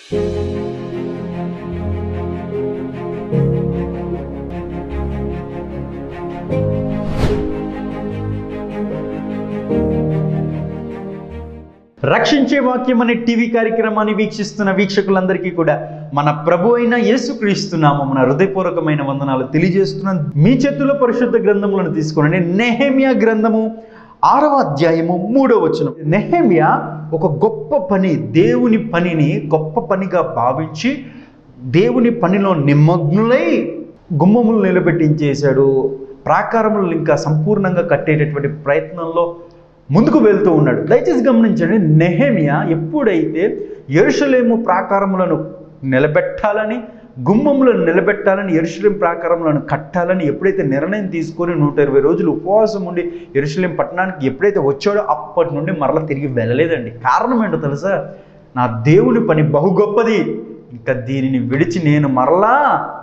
రక్షించే వాక్యం అనే టీవీ కార్యక్రమాన్ని వీక్షిస్తున్న వీక్షకులందరికీ కూడా మన ప్రభు అయిన యేసుక్రీస్తు నామమున హృదయపూర్వకమైన వందనాలు తెలియజేస్తున్నాను మీ చేతుల్లో పరిశుద్ధ గ్రంథములను తీసుకుని నెహేమియా గ్రంథము ఆరవ అధ్యాయము మూడవ వచనం నెహేమియా ఒక గొప్ప పని దేవుని పనిని గొప్ప పనిగా భావించి దేవుని పనిలో నిమగ్నులై గుమ్మములు నిలబెట్టించేశాడు ప్రాకారములు ఇంకా సంపూర్ణంగా కట్టేటటువంటి ప్రయత్నంలో ముందుకు వెళ్తూ ఉన్నాడు దయచేసి గమనించండి నెహేమియా ఎప్పుడైతే ఎరుషలేము ప్రాకారములను నిలబెట్టాలని గుమ్మములను నిలబెట్టాలని ఎరుషలేం ప్రాకారములను కట్టాలని ఎప్పుడైతే నిర్ణయం తీసుకొని నూట ఇరవై రోజులు ఉపవాసం ఉండి ఎరుషలేం పట్టణానికి ఎప్పుడైతే వచ్చాడో అప్పటి నుండి మరలా తిరిగి వెళ్ళలేదండి కారణం ఏంటో తెలుసా నా దేవుని పని బహు గొప్పది ఇంకా దీనిని విడిచి నేను మరలా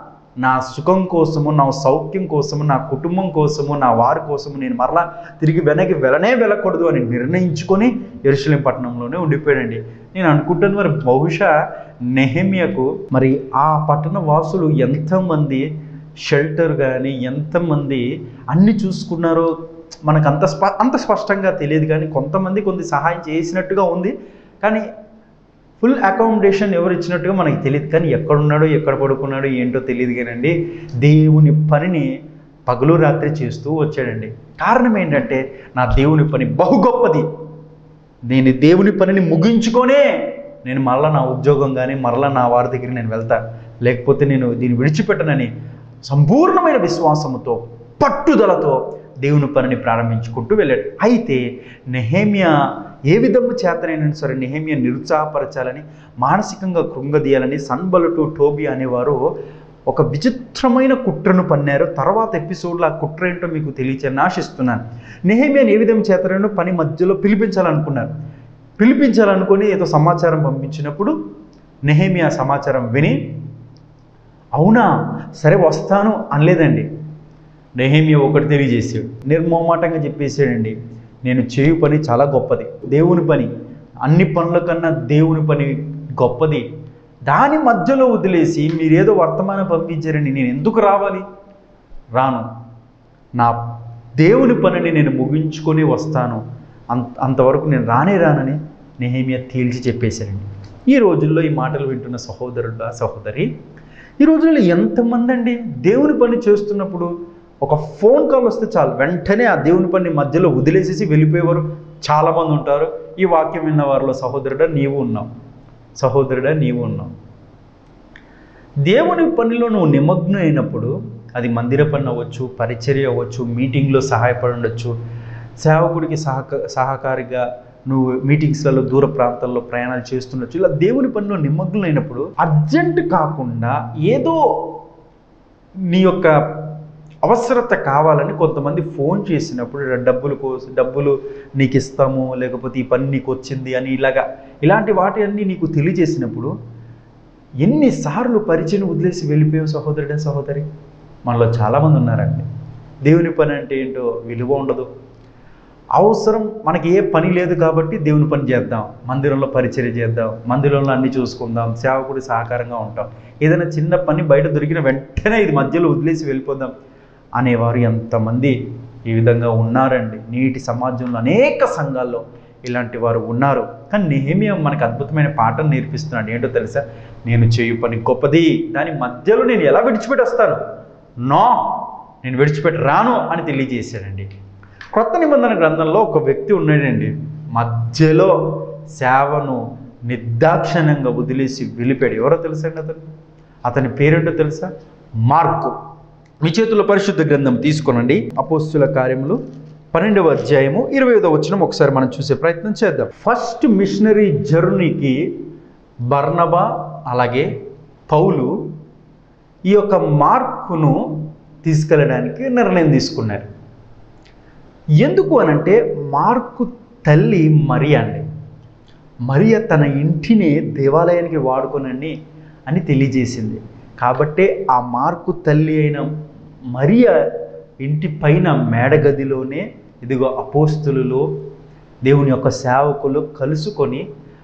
నా సుఖం కోసము నా సౌఖ్యం కోసము నా కుటుంబం కోసము నా వారి కోసము నేను మరలా తిరిగి వెనక్కి వెళ్ళనే వెళ్ళకూడదు అని నిర్ణయించుకొని ఎరుశలేం పట్టణంలోనే ఉండిపోయాడండి నేను అనుకుంటాను మరి బహుశా నెహమియకు మరి ఆ పట్టణ వాసులు ఎంతమంది షెల్టర్ కానీ ఎంతమంది అన్ని చూసుకున్నారో మనకు అంత స్ప అంత స్పష్టంగా తెలియదు కానీ కొంతమంది కొంత సహాయం చేసినట్టుగా ఉంది కానీ ఫుల్ అకామిడేషన్ ఎవరు ఇచ్చినట్టుగా మనకి తెలియదు కానీ ఎక్కడున్నాడో ఎక్కడ పడుకున్నాడో ఏంటో తెలియదు కానండి దేవుని పనిని పగలు రాత్రి చేస్తూ వచ్చాడండి కారణం ఏంటంటే నా దేవుని పని బహు గొప్పది నేను దేవుని పనిని ముగించుకొనే నేను మరలా నా ఉద్యోగం కానీ మరలా నా వారి దగ్గరికి నేను వెళ్తా లేకపోతే నేను దీన్ని విడిచిపెట్టనని సంపూర్ణమైన విశ్వాసముతో పట్టుదలతో దేవుని పనిని ప్రారంభించుకుంటూ వెళ్ళాడు అయితే నెహేమియా ఏ విధము చేతనైనా సరే నెహేమియా నిరుత్సాహపరచాలని మానసికంగా కృంగదీయాలని సన్బలటు టోబి అనేవారు ఒక విచిత్రమైన కుట్రను పన్నారు తర్వాత ఎపిసోడ్లో ఆ కుట్ర ఏంటో మీకు తెలియచేయని ఆశిస్తున్నాను నెహేమియాని ఏ విధం చేతనైనా పని మధ్యలో పిలిపించాలనుకున్నారు పిలిపించాలనుకొని ఏదో సమాచారం పంపించినప్పుడు నెహేమియా సమాచారం విని అవునా సరే వస్తాను అనలేదండి నెహేమియా ఒకటి తెలియజేసాడు నిర్మోమాటంగా చెప్పేసాడండి నేను చేయు పని చాలా గొప్పది దేవుని పని అన్ని పనుల కన్నా దేవుని పని గొప్పది దాని మధ్యలో వదిలేసి మీరేదో వర్తమానం పంపించారండి నేను ఎందుకు రావాలి రాను నా దేవుని పనిని నేను ముగించుకొని వస్తాను అంత అంతవరకు నేను రానే రానని నెహేమియా తేల్చి చెప్పేశారండి ఈ రోజుల్లో ఈ మాటలు వింటున్న సహోదరుడు సహోదరి ఈ రోజుల్లో ఎంతమంది అండి దేవుని పని చేస్తున్నప్పుడు ఒక ఫోన్ కాల్ వస్తే చాలు వెంటనే ఆ దేవుని పని మధ్యలో వదిలేసేసి వెళ్ళిపోయేవారు చాలామంది ఉంటారు ఈ వాక్యం విన్న వారిలో సహోదరుడా నీవు ఉన్నావు సహోదరుడా నీవు ఉన్నావు దేవుని పనిలో నువ్వు నిమగ్నం అయినప్పుడు అది మందిర పని అవ్వచ్చు పరిచర్య అవ్వచ్చు మీటింగ్లో సహాయపడి ఉండొచ్చు సేవకుడికి సహక సహకారిగా నువ్వు మీటింగ్స్లలో దూర ప్రాంతాల్లో ప్రయాణాలు చేస్తుండొచ్చు ఇలా దేవుని పనిలో నిమగ్నం అయినప్పుడు అర్జెంట్ కాకుండా ఏదో నీ యొక్క అవసరత కావాలని కొంతమంది ఫోన్ చేసినప్పుడు "ఇలా డబ్బులు కోసం డబ్బులు నీకు ఇస్తాము లేకపోతే ఈ పని నీకు వచ్చింది అని ఇలాగా ఇలాంటి వాటి అన్నీ నీకు తెలియజేసినప్పుడు ఎన్నిసార్లు పరిచయం వదిలేసి వెళ్ళిపోయావు సహోదరుడే సహోదరి మనలో చాలామంది ఉన్నారండి దేవుని పని అంటే ఏంటో విలువ ఉండదు అవసరం మనకి ఏ పని లేదు కాబట్టి దేవుని పని చేద్దాం మందిరంలో పరిచర్య చేద్దాం మందిరంలో అన్ని చూసుకుందాం సేవకుడి సహకారంగా ఉంటాం ఏదైనా చిన్న పని బయట దొరికిన వెంటనే ఇది మధ్యలో వదిలేసి వెళ్ళిపోదాం అనేవారు ఎంతమంది ఈ విధంగా ఉన్నారండి నేటి సమాజంలో అనేక సంఘాల్లో ఇలాంటి వారు ఉన్నారు కానీ నెహేమియా మనకు అద్భుతమైన పాఠం నేర్పిస్తున్నాడు ఏంటో తెలుసా నేను చేయు పని గొప్పది దాని మధ్యలో నేను ఎలా విడిచిపెట్టి వస్తాను నో నేను విడిచిపెట్టి రాను అని తెలియజేశాడండి క్రొత్త నిబంధన గ్రంథంలో ఒక వ్యక్తి ఉన్నాడండి మధ్యలో సేవను నిర్దాక్షిణ్యంగా వదిలేసి వెళ్ళిపోయాడు ఎవరో తెలుసా అండి అతను అతని పేరేంటో తెలుసా మార్కు మీ చేతుల్లో పరిశుద్ధ గ్రంథం తీసుకొనండి అపోస్తుల కార్యములు పన్నెండవ అధ్యాయము ఇరవై ఐదవ వచనం ఒకసారి మనం చూసే ప్రయత్నం చేద్దాం ఫస్ట్ మిషనరీ జర్నీకి బర్నబా అలాగే పౌలు ఈ యొక్క మార్కును తీసుకెళ్ళడానికి నిర్ణయం తీసుకున్నారు ఎందుకు అనంటే మార్కు తల్లి మరియా అండి మరియ తన ఇంటిని దేవాలయానికి వాడుకొనని అని తెలియజేసింది కాబట్టే ఆ మార్కు తల్లి అయిన మరియ ఇంటి పైన మేడగదిలోనే ఇదిగో అపోస్తులలో దేవుని యొక్క సేవకులు కలుసుకొని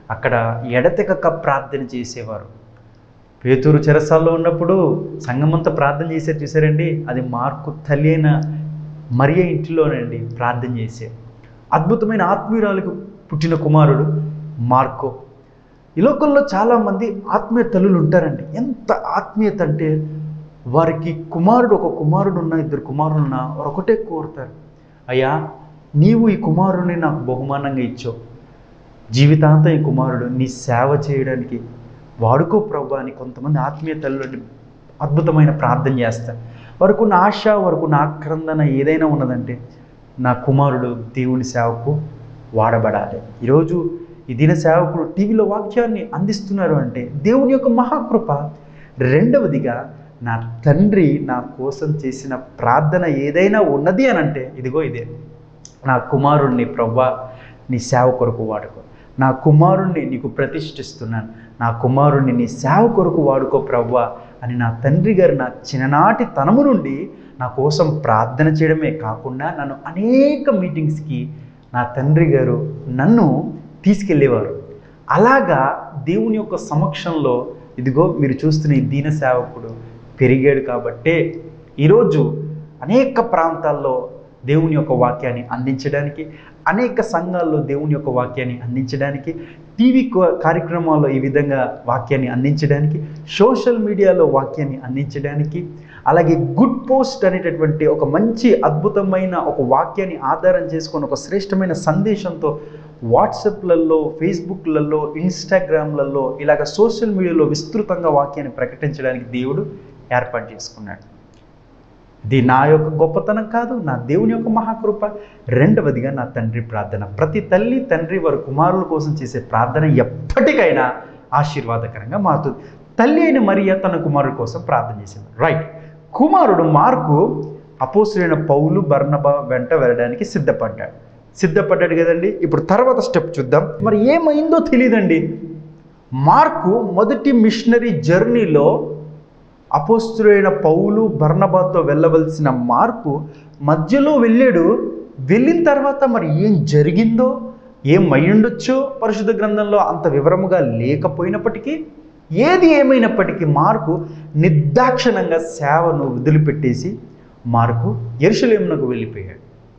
అక్కడ ఎడతెగక ప్రార్థన చేసేవారు పేతూరు చెరసాల్లో ఉన్నప్పుడు సంఘమంతా ప్రార్థన చేసేది చూసారండి అది మార్కు తల్లి అయిన మరియ ఇంటిలోనండి ప్రార్థన చేసే అద్భుతమైన ఆత్మీయురాలకు పుట్టిన కుమారుడు మార్కో ఈ లోకంలో చాలామంది ఆత్మీయ తల్లులు ఉంటారండి ఎంత ఆత్మీయత అంటే వారికి కుమారుడు ఒక కుమారుడు ఉన్న ఇద్దరు కుమారులు ఉన్న వారు ఒకటే కోరుతారు అయ్యా నీవు ఈ కుమారుడిని నాకు బహుమానంగా ఇచ్చావు జీవితాంతం ఈ కుమారుడు నీ సేవ చేయడానికి వాడుకో ప్రభు అని కొంతమంది ఆత్మీయ తల్లులు అద్భుతమైన ప్రార్థన చేస్తారు వారికి ఉన్న ఆశ వారికి ఉన్న ఆక్రందన ఏదైనా ఉన్నదంటే నా కుమారుడు దేవుని సేవకు వాడబడాలి ఈరోజు ఈ దిన సేవకులు టీవీలో వాక్యాన్ని అందిస్తున్నారు అంటే దేవుని యొక్క మహాకృప రెండవదిగా నా తండ్రి నా కోసం చేసిన ప్రార్థన ఏదైనా ఉన్నది అని అంటే ఇదిగో ఇదే నా కుమారుణ్ణి ప్రవ్వా నీ సేవ కొరకు వాడుకో నా కుమారుణ్ణి నీకు ప్రతిష్ఠిస్తున్నాను నా కుమారుణ్ణి నీ సేవ కొరకు వాడుకో ప్రవ్వా అని నా తండ్రి గారు నా చిన్ననాటి తనము నుండి నా కోసం ప్రార్థన చేయడమే కాకుండా నన్ను అనేక మీటింగ్స్కి నా తండ్రి గారు నన్ను తీసుకెళ్ళేవారు అలాగా దేవుని యొక్క సమక్షంలో ఇదిగో మీరు చూస్తున్న ఈ దీన సేవకుడు పెరిగాడు కాబట్టే ఈరోజు అనేక ప్రాంతాల్లో దేవుని యొక్క వాక్యాన్ని అందించడానికి అనేక సంఘాల్లో దేవుని యొక్క వాక్యాన్ని అందించడానికి టీవీ కో- కార్యక్రమాల్లో ఈ విధంగా వాక్యాన్ని అందించడానికి సోషల్ మీడియాలో వాక్యాన్ని అందించడానికి అలాగే గుడ్ పోస్ట్ అనేటటువంటి ఒక మంచి అద్భుతమైన ఒక వాక్యాన్ని ఆధారం చేసుకొని ఒక శ్రేష్టమైన సందేశంతో వాట్సాప్లలో ఫేస్బుక్లలో ఇన్స్టాగ్రామ్లలో ఇలాగ సోషల్ మీడియాలో విస్తృతంగా వాక్యాన్ని ప్రకటించడానికి దేవుడు ఏర్పాటు చేసుకున్నాడు ఇది నా యొక్క గొప్పతనం కాదు నా దేవుని యొక్క మహాకృప రెండవదిగా నా తండ్రి ప్రార్థన ప్రతి తల్లి తండ్రి వారి కుమారుల కోసం చేసే ప్రార్థన ఎప్పటికైనా ఆశీర్వాదకరంగా మారుతుంది తల్లి అయిన మరియ తన కుమారుడి కోసం ప్రార్థన చేసింది రైట్ కుమారుడు మార్కు అపోసులైన పౌలు బర్ణబ వెంట వెళ్ళడానికి సిద్ధపడ్డాడు సిద్ధపడ్డాడు కదండి ఇప్పుడు తర్వాత స్టెప్ చూద్దాం మరి ఏమైందో తెలియదండి మార్కు మొదటి మిషనరీ జర్నీలో అపోస్తులైన పౌలు బర్ణబాతో వెళ్ళవలసిన మార్పు మధ్యలో వెళ్ళాడు వెళ్ళిన తర్వాత మరి ఏం జరిగిందో ఏం అయ్యుండొచ్చో పరిశుద్ధ గ్రంథంలో అంత వివరముగా లేకపోయినప్పటికీ ఏది ఏమైనప్పటికీ మార్కు నిర్దాక్షిణంగా సేవను వదిలిపెట్టేసి మార్కు ఎరుషలేమునకు వెళ్ళిపోయాడు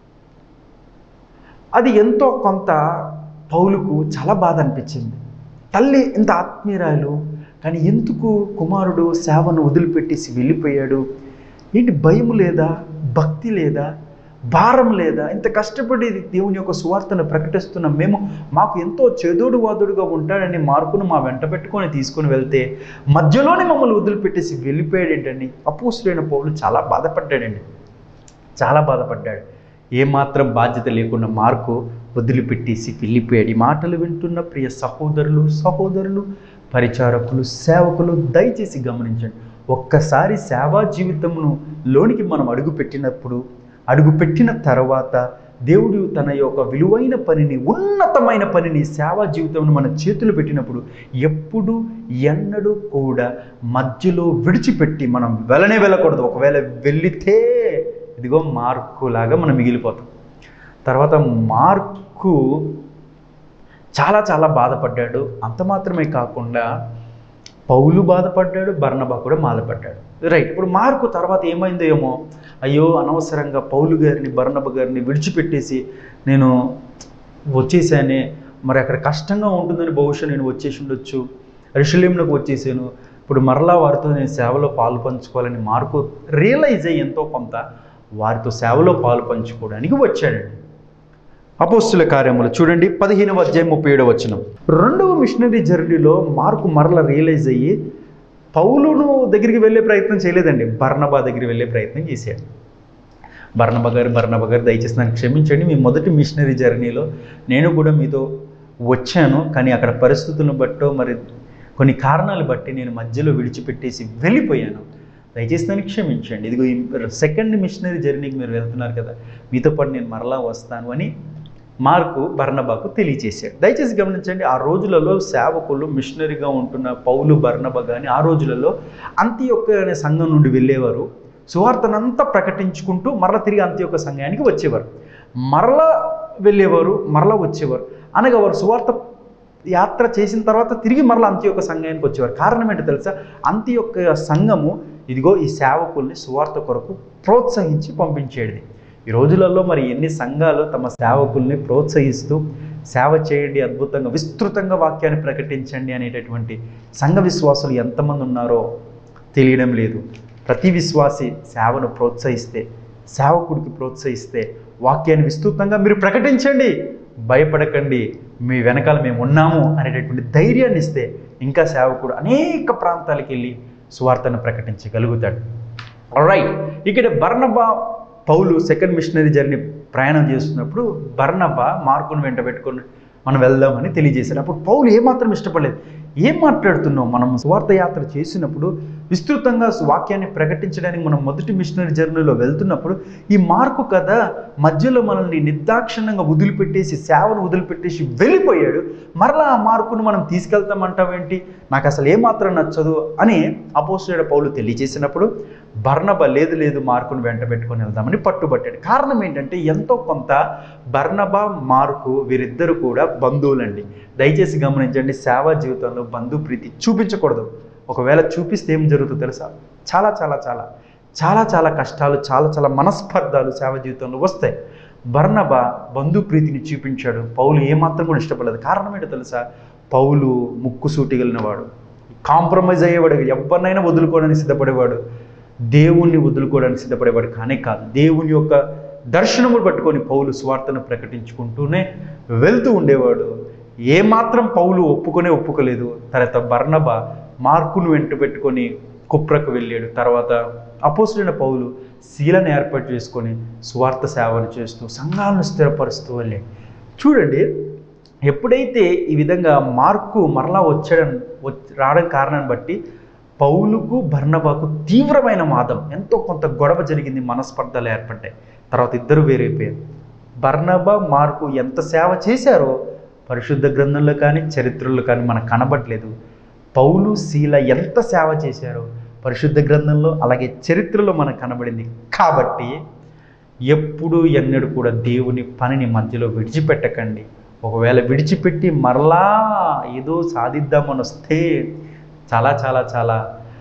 అది ఎంతో కొంత పౌలుకు చాలా బాధ అనిపించింది తల్లి ఇంత ఆత్మీయురాలు కానీ ఎందుకు కుమారుడు సేవను వదిలిపెట్టేసి వెళ్ళిపోయాడు ఏంటి భయం లేదా భక్తి లేదా భారం లేదా ఇంత కష్టపడి దేవుని యొక్క సువార్తను ప్రకటిస్తున్న మేము మాకు ఎంతో చెదోడు వాదుడుగా ఉంటాడని మార్కును మా వెంట పెట్టుకొని తీసుకొని వెళ్తే మధ్యలోనే మమ్మల్ని వదిలిపెట్టేసి వెళ్ళిపోయాడు ఏంటండి అపోసులైన పౌలు చాలా బాధపడ్డాడండి చాలా బాధపడ్డాడు ఏమాత్రం బాధ్యత లేకుండా మార్కు వదిలిపెట్టేసి వెళ్ళిపోయాడు ఈ మాటలు వింటున్న ప్రియ సహోదరులు సహోదరులు పరిచారకులు సేవకులు దయచేసి గమనించండి ఒక్కసారి సేవా జీవితమును లోనికి మనం అడుగు పెట్టినప్పుడు అడుగు పెట్టిన తర్వాత దేవుడు తన యొక్క విలువైన పనిని ఉన్నతమైన పనిని సేవా జీవితంలో మన చేతులు పెట్టినప్పుడు ఎప్పుడు ఎన్నడూ కూడా మధ్యలో విడిచిపెట్టి మనం వెళ్ళనే వెళ్ళకూడదు ఒకవేళ వెళ్ళితే ఇదిగో మార్కు లాగా మనం మిగిలిపోతాం తర్వాత మార్కు చాలా చాలా బాధపడ్డాడు అంత మాత్రమే కాకుండా పౌలు బాధపడ్డాడు బర్ణబా కూడా బాధపడ్డాడు రైట్ ఇప్పుడు మార్కు తర్వాత ఏమైందో ఏమో అయ్యో అనవసరంగా పౌలు గారిని బర్ణబ గారిని విడిచిపెట్టేసి నేను వచ్చేసానే మరి అక్కడ కష్టంగా ఉంటుందని బహుశా నేను వచ్చేసి ఉండొచ్చు రిషలేంలోకి వచ్చేసాను ఇప్పుడు మరలా వారితో నేను సేవలో పాలు పంచుకోవాలని మార్కు రియలైజ్ అయ్యి ఎంతో కొంత వారితో సేవలో పాలు పంచుకోవడానికి వచ్చాడండి అపోస్తుల కార్యములు చూడండి పదిహేనవ అధ్యాయం ముప్పై ఏడవ వచనం రెండవ మిషనరీ జర్నీలో మార్కు మరల రియలైజ్ అయ్యి పౌలును దగ్గరికి వెళ్ళే ప్రయత్నం చేయలేదండి బర్ణబా దగ్గరికి వెళ్ళే ప్రయత్నం చేశాడు బర్ణబ గారు బర్ణబ గారు దయచేసి నన్ను క్షమించండి మీ మొదటి మిషనరీ జర్నీలో నేను కూడా మీతో వచ్చాను కానీ అక్కడ పరిస్థితులను బట్టో మరి కొన్ని కారణాలు బట్టి నేను మధ్యలో విడిచిపెట్టేసి వెళ్ళిపోయాను దయచేసి నన్ను క్షమించండి ఇదిగో ఈ సెకండ్ మిషనరీ జర్నీకి మీరు వెళ్తున్నారు కదా మీతో పాటు నేను మరలా వస్తాను అని మార్కు బర్ణబాకు తెలియచేశాడు దయచేసి గమనించండి ఆ రోజులలో సేవకులు మిషనరీగా ఉంటున్న పౌలు బర్ణబ కానీ ఆ రోజులలో అంత్యొక్క అనే సంఘం నుండి వెళ్ళేవారు సువార్తనంతా ప్రకటించుకుంటూ మరల తిరిగి అంత్యొక్క సంఘానికి వచ్చేవారు మరలా వెళ్ళేవారు మరలా వచ్చేవారు అనగా వారు సువార్త యాత్ర చేసిన తర్వాత తిరిగి మరలా అంత్యొక్క సంఘానికి వచ్చేవారు కారణం ఏంటో తెలుసా అంత్యొక్క సంఘము ఇదిగో ఈ సేవకుల్ని సువార్త కొరకు ప్రోత్సహించి పంపించేది ఈ రోజులలో మరి ఎన్ని సంఘాలు తమ సేవకుల్ని ప్రోత్సహిస్తూ సేవ చేయండి అద్భుతంగా విస్తృతంగా వాక్యాన్ని ప్రకటించండి అనేటటువంటి సంఘ విశ్వాసులు ఎంతమంది ఉన్నారో తెలియడం లేదు ప్రతి విశ్వాసి సేవను ప్రోత్సహిస్తే సేవకుడికి ప్రోత్సహిస్తే వాక్యాన్ని విస్తృతంగా మీరు ప్రకటించండి భయపడకండి మీ వెనకాల మేము ఉన్నాము అనేటటువంటి ధైర్యాన్ని ఇస్తే ఇంకా సేవకుడు అనేక ప్రాంతాలకు వెళ్ళి సువార్తను ప్రకటించగలుగుతాడు రైట్ ఇక్కడ బర్నబా పౌలు సెకండ్ మిషనరీ జర్నీ ప్రయాణం చేస్తున్నప్పుడు బర్నబా మార్కును వెంట పెట్టుకొని మనం వెళ్దామని తెలియజేశాడు అప్పుడు పౌలు ఏమాత్రం ఇష్టపడలేదు ఏం మాట్లాడుతున్నావు మనం సువార్త యాత్ర చేసినప్పుడు విస్తృతంగా వాక్యాన్ని ప్రకటించడానికి మనం మొదటి మిషనరీ జర్నీలో వెళ్తున్నప్పుడు ఈ మార్కు కథ మధ్యలో మనల్ని నిర్దాక్షిణ్యంగా వదిలిపెట్టేసి సేవను వదిలిపెట్టేసి వెళ్ళిపోయాడు మరలా ఆ మార్కును మనం తీసుకెళ్తామంటావేంటి నాకు అసలు ఏమాత్రం నచ్చదు అని అపోస్తుడ పౌలు తెలియజేసినప్పుడు బర్ణబ లేదు లేదు మార్కును వెంట పెట్టుకొని వెళ్దామని పట్టుబట్టాడు కారణం ఏంటంటే ఎంతో కొంత బర్ణబ మార్కు వీరిద్దరు కూడా బంధువులండి దయచేసి గమనించండి సేవా జీవితంలో బంధు ప్రీతి చూపించకూడదు ఒకవేళ చూపిస్తే ఏం జరుగుతుందో తెలుసా చాలా చాలా చాలా చాలా చాలా కష్టాలు చాలా చాలా మనస్పర్ధాలు సేవ జీవితంలో వస్తాయి బర్ణబ బంధు ప్రీతిని చూపించాడు పౌలు ఏమాత్రం కూడా ఇష్టపడలేదు కారణం ఏంటో తెలుసా పౌలు ముక్కు సూటిగలిగినవాడు కాంప్రమైజ్ అయ్యేవాడు ఎవరినైనా వదులుకోవడానికి సిద్ధపడేవాడు దేవుణ్ణి వదులుకోవడానికి సిద్ధపడేవాడు కానే కాదు దేవుని యొక్క దర్శనములు పట్టుకొని పౌలు స్వార్థను ప్రకటించుకుంటూనే వెళ్తూ ఉండేవాడు ఏమాత్రం పౌలు ఒప్పుకొనే ఒప్పుకోలేదు తర్వాత బర్ణబ మార్కును వెంట పెట్టుకొని కుప్రకు వెళ్ళాడు తర్వాత అపోసులైన పౌలు శీలను ఏర్పాటు చేసుకొని స్వార్థ సేవను చేస్తూ సంఘాలను స్థిరపరుస్తూ వెళ్ళాడు చూడండి ఎప్పుడైతే ఈ విధంగా మార్కు మరలా వచ్చడం వచ్- రావడం కారణాన్ని బట్టి పౌలుకు బర్ణబాకు తీవ్రమైన వాదం ఎంతో కొంత గొడవ జరిగింది మనస్పర్ధలు ఏర్పడ్డాయి తర్వాత ఇద్దరు వేరైపోయారు బర్ణబ మార్కు ఎంత సేవ చేశారో పరిశుద్ధ గ్రంథంలో కానీ చరిత్రలో కానీ మనకు కనబట్లేదు పౌలు శీల ఎంత సేవ చేశారో పరిశుద్ధ గ్రంథంలో అలాగే చరిత్రలో మనకు కనబడింది కాబట్టి ఎప్పుడు ఎన్నడూ కూడా దేవుని పనిని మధ్యలో విడిచిపెట్టకండి ఒకవేళ విడిచిపెట్టి మరలా ఏదో సాధిద్దామని వస్తే చాలా చాలా చాలా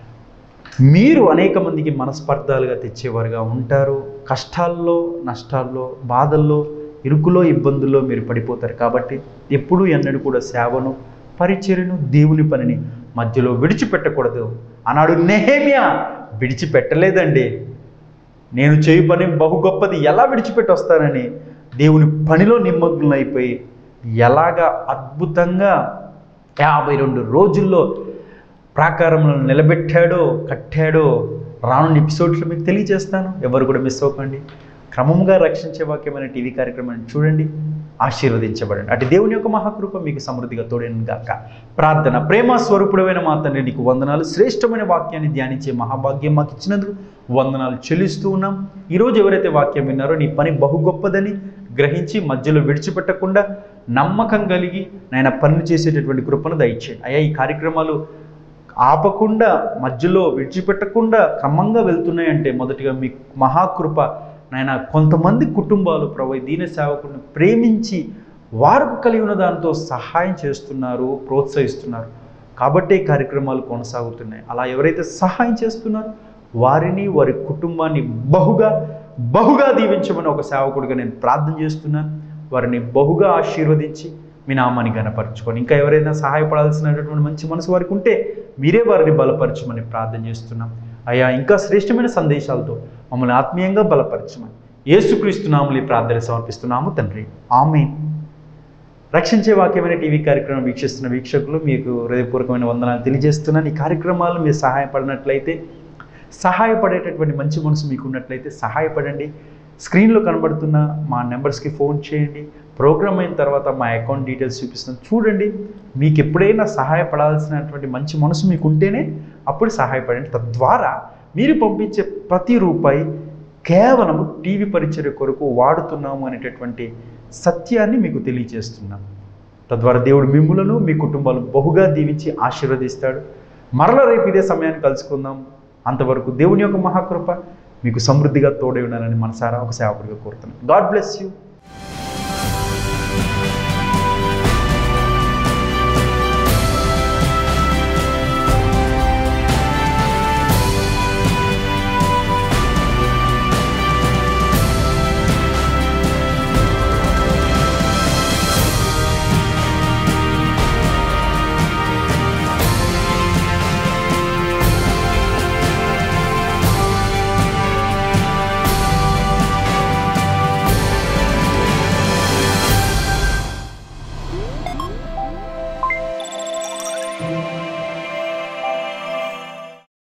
మీరు అనేక మందికి మనస్పర్ధాలుగా తెచ్చేవారుగా ఉంటారు కష్టాల్లో నష్టాల్లో బాధల్లో ఇరుకులో ఇబ్బందుల్లో మీరు పడిపోతారు కాబట్టి ఎప్పుడూ ఎన్నడూ కూడా సేవను పరిచర్యను దేవుని పనిని మధ్యలో విడిచిపెట్టకూడదు అన్నాడు నెహేమియా విడిచిపెట్టలేదండి నేను చేయి పని బహు గొప్పది ఎలా విడిచిపెట్టి వస్తానని దేవుని పనిలో నిమగ్నమైపోయి ఎలాగా అద్భుతంగా యాభై రెండు రోజుల్లో ప్రాకారములను నిలబెట్టాడో కట్టాడో రానున్న ఎపిసోడ్స్లో మీకు తెలియజేస్తాను ఎవరు కూడా మిస్ అవ్వకండి క్రమంగా రక్షించే వాక్యమైన టీవీ కార్యక్రమాన్ని చూడండి ఆశీర్వదించబడండి అటు దేవుని యొక్క మహాకృప మీకు సమృద్ధిగా తోడేను గాక ప్రార్థన ప్రేమ స్వరూపుడమైన మా తండ్రి నీకు వందనాలు శ్రేష్టమైన వాక్యాన్ని ధ్యానించే మహాభాగ్యం మాకు ఇచ్చినందుకు వందనాలు చెల్లిస్తూ ఉన్నాం ఈరోజు ఎవరైతే వాక్యం విన్నారో నీ పని బహు గొప్పదని గ్రహించి మధ్యలో విడిచిపెట్టకుండా నమ్మకం కలిగి నాయన పనులు చేసేటటువంటి కృపను దయచేయండి అయ్యా ఈ కార్యక్రమాలు ఆపకుండా మధ్యలో విడిచిపెట్టకుండా క్రమంగా వెళ్తున్నాయంటే మొదటిగా మీ మహాకృప నాయన కొంతమంది కుటుంబాలు ప్రభు ఈ దీన సేవకుడిని ప్రేమించి వారికి కలిగి ఉన్న దాంతో సహాయం చేస్తున్నారు ప్రోత్సహిస్తున్నారు కాబట్టే ఈ కార్యక్రమాలు కొనసాగుతున్నాయి అలా ఎవరైతే సహాయం చేస్తున్నారో వారిని వారి కుటుంబాన్ని బహుగా బహుగా దీవించమని ఒక సేవకుడిగా నేను ప్రార్థన చేస్తున్నాను వారిని బహుగా ఆశీర్వదించి మీ నామాన్ని గనపరచుకొని ఇంకా ఎవరైనా సహాయపడాల్సినటువంటి మంచి మనసు వారికి ఉంటే మీరే వారిని బలపరచమని ప్రార్థన చేస్తున్నాం అయ్యా ఇంకా శ్రేష్టమైన సందేశాలతో మమ్మల్ని ఆత్మీయంగా బలపరచమని యేసుక్రీస్తు నామలు ఈ ప్రార్థన సమర్పిస్తున్నాము తండ్రి ఆమె రక్షించే వాక్యమైన టీవీ కార్యక్రమం వీక్షిస్తున్న వీక్షకులు మీకు హృదయపూర్వకమైన వందనాలు తెలియజేస్తున్నాను ఈ కార్యక్రమాలు మీరు సహాయపడినట్లయితే సహాయపడేటటువంటి మంచి మనసు మీకు ఉన్నట్లయితే సహాయపడండి స్క్రీన్లో కనబడుతున్న మా నెంబర్స్కి ఫోన్ చేయండి ప్రోగ్రామ్ అయిన తర్వాత మా అకౌంట్ డీటెయిల్స్ చూపిస్తాను చూడండి మీకు ఎప్పుడైనా సహాయపడాల్సినటువంటి మంచి మనసు మీకు ఉంటేనే అప్పుడు సహాయపడండి తద్వారా మీరు పంపించే ప్రతి రూపాయి కేవలము టీవీ పరిచర్య కొరకు వాడుతున్నాము అనేటటువంటి సత్యాన్ని మీకు తెలియజేస్తున్నాను తద్వారా దేవుడు మిమ్ములను మీ కుటుంబాలు బహుగా దీవించి ఆశీర్వదిస్తాడు మరల రేపు ఇదే సమయాన్ని కలుసుకుందాం అంతవరకు దేవుని యొక్క మహాకృప మీకు సమృద్ధిగా తోడై ఉండాలని మనసారా ఒక సేవకుడిగా కోరుతున్నాను గాడ్ బ్లెస్ యూ